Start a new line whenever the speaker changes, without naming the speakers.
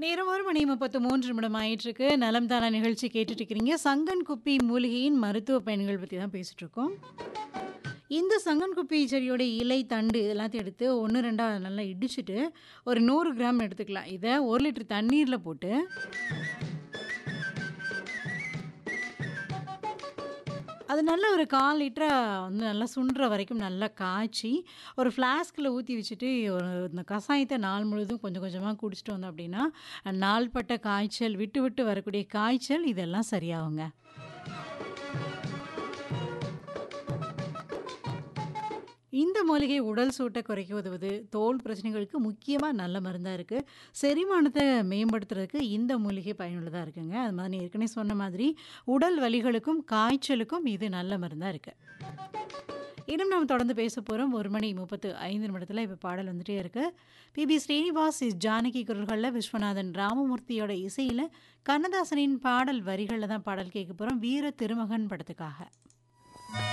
நேரம் ஒரு மணி முப்பத்து மூன்று நிமிடம் ஆயிட்டிருக்கு நலம் தானா நிகழ்ச்சி கேட்டுட்டு இருக்கிறீங்க சங்கன் குப்பி மூலிகையின் மருத்துவ பயன்கள் பற்றி தான் பேசிட்டு இருக்கோம் இந்த சங்கன் குப்பி செடியோட இலை தண்டு எல்லாத்தையும் எடுத்து ஒன்று ரெண்டாக நல்லா இடிச்சிட்டு ஒரு நூறு கிராம் எடுத்துக்கலாம் இதை ஒரு லிட்டர் தண்ணீரில் போட்டு அது நல்ல ஒரு கால் லிட்டராக வந்து நல்லா சுண்டுற வரைக்கும் நல்லா காய்ச்சி ஒரு ஃப்ளாஸ்கில் ஊற்றி வச்சுட்டு ஒரு இந்த கஷாயத்தை நாள் முழுதும் கொஞ்சம் கொஞ்சமாக குடிச்சிட்டு வந்தோம் அப்படின்னா நாள்பட்ட காய்ச்சல் விட்டு விட்டு வரக்கூடிய காய்ச்சல் இதெல்லாம் சரியாகுங்க இந்த மூலிகை உடல் சூட்டை குறைக்க உதவுது தோல் பிரச்சனைகளுக்கு முக்கியமாக நல்ல மருந்தாக இருக்குது செரிமானத்தை மேம்படுத்துறதுக்கு இந்த மூலிகை பயனுள்ளதாக இருக்குங்க அது மாதிரி ஏற்கனவே சொன்ன மாதிரி உடல் வலிகளுக்கும் காய்ச்சலுக்கும் இது நல்ல மருந்தாக இருக்குது இன்னும் நம்ம தொடர்ந்து பேச போகிறோம் ஒரு மணி முப்பத்து ஐந்து நிமிடத்தில் இப்போ பாடல் வந்துட்டே இருக்கு பிபி ஸ்ரீனிவாஸ் இஸ் ஜானகி குரல்களில் விஸ்வநாதன் ராமமூர்த்தியோட இசையில் கண்ணதாசனின் பாடல் வரிகளில் தான் பாடல் கேட்க போகிறோம் வீர திருமகன் படத்துக்காக